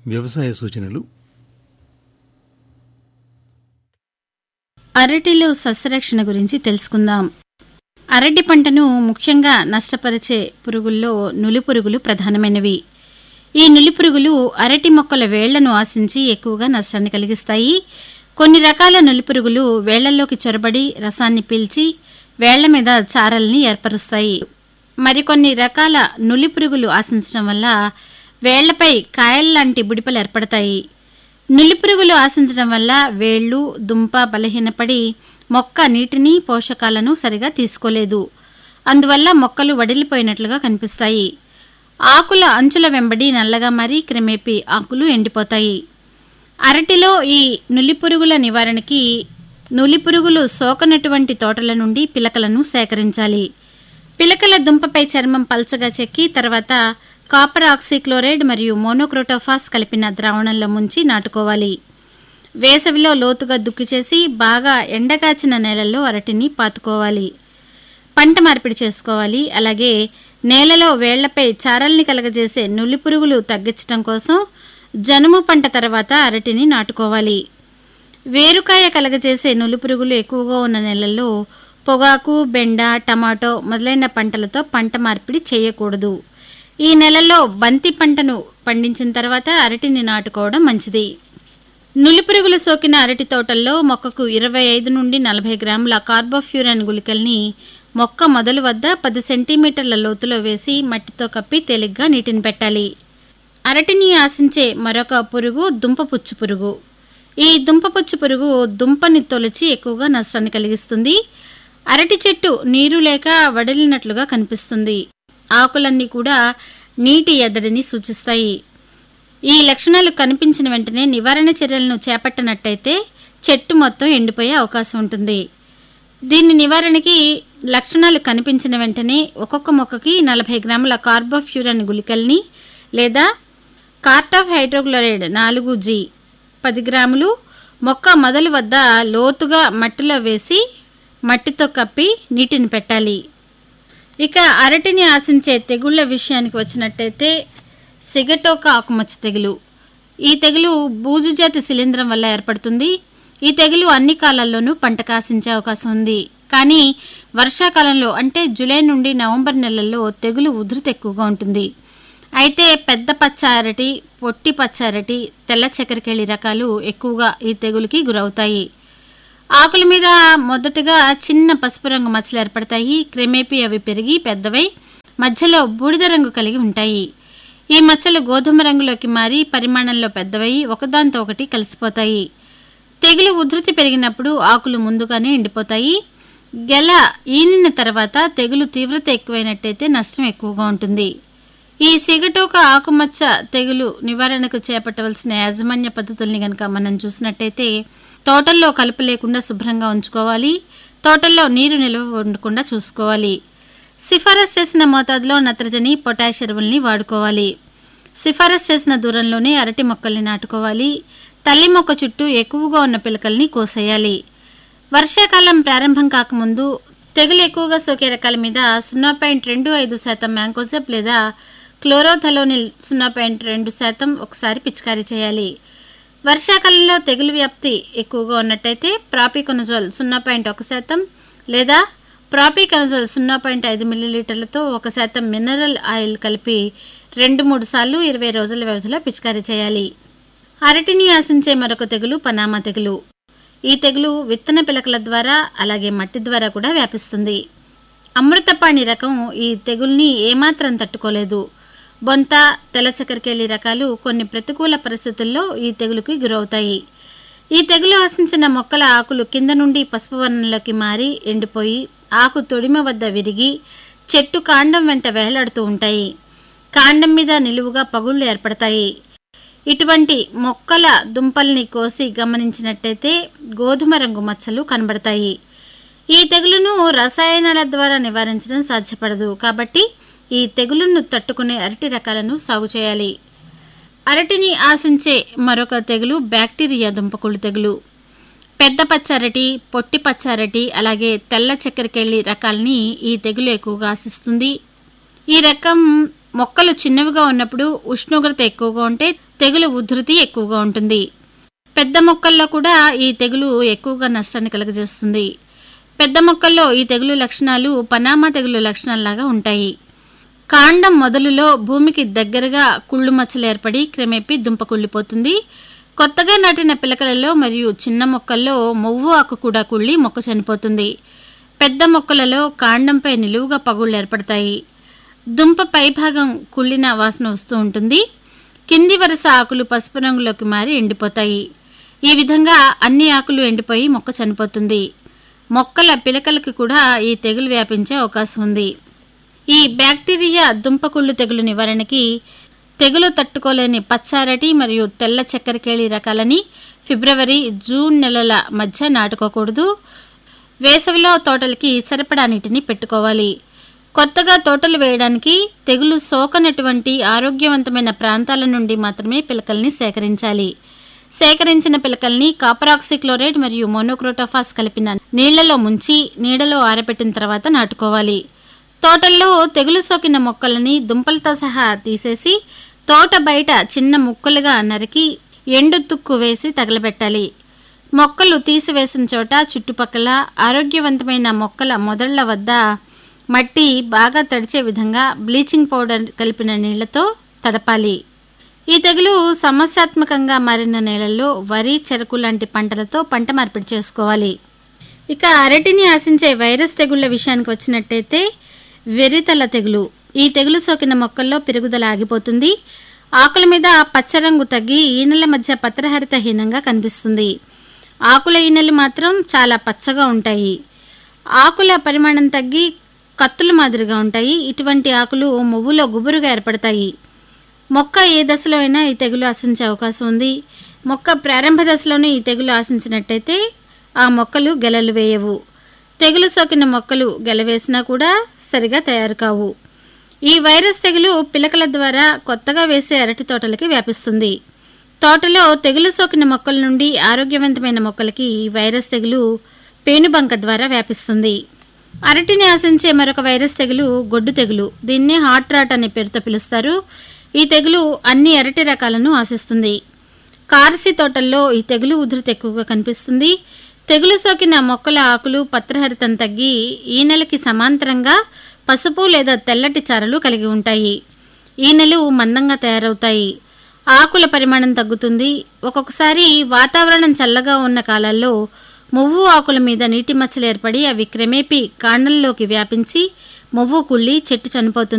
వ్యవసాయ సూచనలు అరటిలో సస్యరక్షణ గురించి తెలుసుకుందాం అరటి పంటను ముఖ్యంగా నష్టపరిచే పురుగుల్లో నులి పురుగులు ప్రధానమైనవి ఈ నులి పురుగులు అరటి మొక్కల వేళ్లను ఆశించి ఎక్కువగా నష్టాన్ని కలిగిస్తాయి కొన్ని రకాల నులి పురుగులు వేళ్లలోకి చొరబడి రసాన్ని పీల్చి వేళ్ల మీద చారల్ని ఏర్పరుస్తాయి మరికొన్ని రకాల నులి పురుగులు ఆశించడం వల్ల వేళ్లపై కాయల్లాంటి బుడిపలు ఏర్పడతాయి నులి పురుగులు ఆశించడం వల్ల వేళ్లు దుంప బలహీనపడి మొక్క నీటిని పోషకాలను సరిగా తీసుకోలేదు అందువల్ల మొక్కలు వడిలిపోయినట్లుగా కనిపిస్తాయి ఆకుల అంచుల వెంబడి నల్లగా మారి క్రమేపీ ఆకులు ఎండిపోతాయి అరటిలో ఈ నులి పురుగుల నివారణకి నులి పురుగులు సోకనటువంటి తోటల నుండి పిలకలను సేకరించాలి పిలకల దుంపపై చర్మం పల్చగా చెక్కి తర్వాత కాపర్ ఆక్సిక్లోరైడ్ మరియు మోనోక్రోటోఫాస్ కలిపిన ద్రావణంలో ముంచి నాటుకోవాలి వేసవిలో లోతుగా దుక్కి చేసి బాగా ఎండగాచిన నేలల్లో అరటిని పాతుకోవాలి పంట మార్పిడి చేసుకోవాలి అలాగే నేలలో వేళ్లపై చారల్ని కలగజేసే నులి పురుగులు తగ్గించడం కోసం జనుము పంట తర్వాత అరటిని నాటుకోవాలి వేరుకాయ కలగజేసే నులి పురుగులు ఎక్కువగా ఉన్న నెలల్లో పొగాకు బెండ టమాటో మొదలైన పంటలతో పంట మార్పిడి చేయకూడదు ఈ నెలలో బంతి పంటను పండించిన తర్వాత అరటిని నాటుకోవడం మంచిది నులి పురుగులు సోకిన అరటి తోటల్లో మొక్కకు ఇరవై ఐదు నుండి నలభై గ్రాముల కార్బోఫ్యూరన్ గుళికల్ని మొక్క మొదలు వద్ద పది సెంటీమీటర్ల లోతులో వేసి మట్టితో కప్పి తేలిగ్గా నీటిని పెట్టాలి అరటిని ఆశించే మరొక పురుగు దుంపపుచ్చు పురుగు ఈ దుంపపుచ్చు పురుగు దుంపని తొలిచి ఎక్కువగా నష్టాన్ని కలిగిస్తుంది అరటి చెట్టు నీరు లేక వడిలినట్లుగా కనిపిస్తుంది ఆకులన్నీ కూడా నీటి ఎద్దడిని సూచిస్తాయి ఈ లక్షణాలు కనిపించిన వెంటనే నివారణ చర్యలను చేపట్టనట్టయితే చెట్టు మొత్తం ఎండిపోయే అవకాశం ఉంటుంది దీని నివారణకి లక్షణాలు కనిపించిన వెంటనే ఒక్కొక్క మొక్కకి నలభై గ్రాముల కార్బోఫ్యూరన్ గుళికల్ని లేదా కార్టాఫ్ హైడ్రోక్లోరైడ్ నాలుగు జీ పది గ్రాములు మొక్క మొదలు వద్ద లోతుగా మట్టిలో వేసి మట్టితో కప్పి నీటిని పెట్టాలి ఇక అరటిని ఆశించే తెగుళ్ల విషయానికి వచ్చినట్టయితే సిగటోక ఆకుమచ్చ తెగులు ఈ తెగులు బూజు జాతి శిలీంధ్రం వల్ల ఏర్పడుతుంది ఈ తెగులు అన్ని కాలాల్లోనూ పంట కాసించే అవకాశం ఉంది కానీ వర్షాకాలంలో అంటే జూలై నుండి నవంబర్ నెలల్లో తెగులు ఉధృతి ఎక్కువగా ఉంటుంది అయితే పెద్ద పచ్చ అరటి పొట్టి పచ్చ అరటి తెల్ల చక్కెరకేళి రకాలు ఎక్కువగా ఈ తెగులుకి గురవుతాయి ఆకుల మీద మొదటగా చిన్న పసుపు రంగు మచ్చలు ఏర్పడతాయి క్రమేపీ అవి పెరిగి పెద్దవై మధ్యలో బూడిద రంగు కలిగి ఉంటాయి ఈ మచ్చలు గోధుమ రంగులోకి మారి పరిమాణంలో పెద్దవై ఒకదాంతో ఒకటి కలిసిపోతాయి తెగులు ఉధృతి పెరిగినప్పుడు ఆకులు ముందుగానే ఎండిపోతాయి గెల ఈనిన తర్వాత తెగులు తీవ్రత ఎక్కువైనట్టయితే నష్టం ఎక్కువగా ఉంటుంది ఈ సిగటోక ఆకుమచ్చ తెగులు నివారణకు చేపట్టవలసిన యాజమాన్య పద్ధతుల్ని గనక మనం చూసినట్టయితే తోటల్లో కలుపు లేకుండా శుభ్రంగా ఉంచుకోవాలి తోటల్లో నీరు నిల్వ ఉండకుండా చూసుకోవాలి సిఫారసు చేసిన మోతాదులో నత్రజని పొటాష్ ఎరువుల్ని వాడుకోవాలి సిఫారసు చేసిన దూరంలోనే అరటి మొక్కల్ని నాటుకోవాలి తల్లి మొక్క చుట్టూ ఎక్కువగా ఉన్న పిలకల్ని కోసేయాలి వర్షాకాలం ప్రారంభం కాకముందు తెగులు ఎక్కువగా సోకే రకాల మీద సున్నా పాయింట్ రెండు ఐదు శాతం మ్యాంకోజెప్ లేదా క్లోరోథలోనిల్ సున్నా పాయింట్ రెండు శాతం ఒకసారి పిచికారీ చేయాలి వర్షాకాలంలో తెగులు వ్యాప్తి ఎక్కువగా ఉన్నట్టయితే ప్రాపికొనజోల్ సున్నా పాయింట్ ఒక శాతం లేదా ప్రాపికొనజోల్ సున్నా పాయింట్ ఐదు మిల్లీలీటర్లతో ఒక శాతం మినరల్ ఆయిల్ కలిపి రెండు మూడు సార్లు ఇరవై రోజుల వ్యవధిలో పిచికారీ చేయాలి అరటిని ఆశించే మరొక తెగులు పనామా తెగులు ఈ తెగులు విత్తన పిలకల ద్వారా అలాగే మట్టి ద్వారా కూడా వ్యాపిస్తుంది అమృతపాణి రకం ఈ తెగుల్ని ఏమాత్రం తట్టుకోలేదు బొంత తెల్ల చక్కెరకేళి రకాలు కొన్ని ప్రతికూల పరిస్థితుల్లో ఈ తెగులుకి గురవుతాయి ఈ తెగులు ఆశించిన మొక్కల ఆకులు కింద నుండి పసుపు వర్ణంలోకి మారి ఎండిపోయి ఆకు తొడిమ వద్ద విరిగి చెట్టు కాండం వెంట వేలాడుతూ ఉంటాయి కాండం మీద నిలువుగా పగుళ్లు ఏర్పడతాయి ఇటువంటి మొక్కల దుంపల్ని కోసి గమనించినట్టయితే గోధుమ రంగు మచ్చలు కనబడతాయి ఈ తెగులును రసాయనాల ద్వారా నివారించడం సాధ్యపడదు కాబట్టి ఈ తెగులును తట్టుకునే అరటి రకాలను సాగు చేయాలి అరటిని ఆశించే మరొక తెగులు బ్యాక్టీరియా దుంపకుళ్ళు తెగులు పెద్ద పచ్చరటి పొట్టి పచ్చరటి అలాగే తెల్ల చక్కెరకెళ్ళి రకాలని ఈ తెగులు ఎక్కువగా ఆశిస్తుంది ఈ రకం మొక్కలు చిన్నవిగా ఉన్నప్పుడు ఉష్ణోగ్రత ఎక్కువగా ఉంటే తెగులు ఉధృతి ఎక్కువగా ఉంటుంది పెద్ద మొక్కల్లో కూడా ఈ తెగులు ఎక్కువగా నష్టాన్ని కలుగజేస్తుంది పెద్ద మొక్కల్లో ఈ తెగులు లక్షణాలు పనామా తెగులు లక్షణాల్లాగా ఉంటాయి కాండం మొదలులో భూమికి దగ్గరగా కుళ్ళు మచ్చలు ఏర్పడి క్రమేపీ దుంప కుళ్ళిపోతుంది కొత్తగా నాటిన పిలకలలో మరియు చిన్న మొక్కల్లో మొవ్వు ఆకు కూడా కుళ్ళి మొక్క చనిపోతుంది పెద్ద మొక్కలలో కాండంపై నిలువుగా పగుళ్ళు ఏర్పడతాయి దుంప పైభాగం కుళ్ళిన వాసన వస్తూ ఉంటుంది కింది వరుస ఆకులు పసుపు రంగులోకి మారి ఎండిపోతాయి ఈ విధంగా అన్ని ఆకులు ఎండిపోయి మొక్క చనిపోతుంది మొక్కల పిలకలకి కూడా ఈ తెగులు వ్యాపించే అవకాశం ఉంది ఈ బ్యాక్టీరియా దుంపకుళ్ళు తెగులు నివారణకి తెగులు తట్టుకోలేని పచ్చారటి మరియు తెల్ల చక్కెరకేళి రకాలని ఫిబ్రవరి జూన్ నెలల మధ్య నాటుకోకూడదు వేసవిలో తోటలకి సరిపడా నీటిని పెట్టుకోవాలి కొత్తగా తోటలు వేయడానికి తెగులు సోకనటువంటి ఆరోగ్యవంతమైన ప్రాంతాల నుండి మాత్రమే పిలకల్ని సేకరించాలి సేకరించిన పిలకల్ని కాపరాక్సిక్లోరైడ్ మరియు మోనోక్రోటోఫాస్ కలిపిన నీళ్లలో ముంచి నీడలో ఆరబెట్టిన తర్వాత నాటుకోవాలి తోటల్లో తెగులు సోకిన మొక్కలని దుంపలతో సహా తీసేసి తోట బయట చిన్న ముక్కలుగా నరికి ఎండు తుక్కు వేసి తగలబెట్టాలి మొక్కలు తీసివేసిన చోట చుట్టుపక్కల ఆరోగ్యవంతమైన మొక్కల మొదళ్ల వద్ద మట్టి బాగా తడిచే విధంగా బ్లీచింగ్ పౌడర్ కలిపిన నీళ్లతో తడపాలి ఈ తెగులు సమస్యాత్మకంగా మారిన నేలల్లో వరి చెరకు లాంటి పంటలతో పంట మార్పిడి చేసుకోవాలి ఇక అరటిని ఆశించే వైరస్ తెగుళ్ల విషయానికి వచ్చినట్టయితే వెర్రితల తెగులు ఈ తెగులు సోకిన మొక్కల్లో పెరుగుదల ఆగిపోతుంది ఆకుల మీద పచ్చరంగు తగ్గి ఈనెల మధ్య పత్రహరితహీనంగా కనిపిస్తుంది ఆకుల ఈనెలు మాత్రం చాలా పచ్చగా ఉంటాయి ఆకుల పరిమాణం తగ్గి కత్తుల మాదిరిగా ఉంటాయి ఇటువంటి ఆకులు మువ్వులో గుబురుగా ఏర్పడతాయి మొక్క ఏ దశలో అయినా ఈ తెగులు ఆశించే అవకాశం ఉంది మొక్క ప్రారంభ దశలోనే ఈ తెగులు ఆశించినట్టయితే ఆ మొక్కలు గెలలు వేయవు తెగులు సోకిన మొక్కలు గెలవేసినా కూడా సరిగా తయారు కావు ఈ వైరస్ తెగులు పిలకల ద్వారా కొత్తగా వేసే అరటి తోటలకి వ్యాపిస్తుంది తోటలో తెగులు సోకిన మొక్కల నుండి ఆరోగ్యవంతమైన మొక్కలకి ఈ వైరస్ తెగులు పేనుబంక ద్వారా వ్యాపిస్తుంది అరటిని ఆశించే మరొక వైరస్ తెగులు గొడ్డు తెగులు దీన్ని హాట్ రాట్ అనే పేరుతో పిలుస్తారు ఈ తెగులు అన్ని అరటి రకాలను ఆశిస్తుంది కార్సి తోటల్లో ఈ తెగులు ఉధృతి ఎక్కువగా కనిపిస్తుంది తెగులు సోకిన మొక్కల ఆకులు పత్రహరితం తగ్గి ఈనెలకి సమాంతరంగా పసుపు లేదా తెల్లటి చారలు కలిగి ఉంటాయి ఈనెలు మందంగా తయారవుతాయి ఆకుల పరిమాణం తగ్గుతుంది ఒక్కొక్కసారి వాతావరణం చల్లగా ఉన్న కాలాల్లో మువ్వు ఆకుల మీద నీటి మచ్చలు ఏర్పడి అవి క్రమేపీ కాండంలోకి వ్యాపించి మువ్వు కుళ్ళి చెట్టు చనిపోతుంది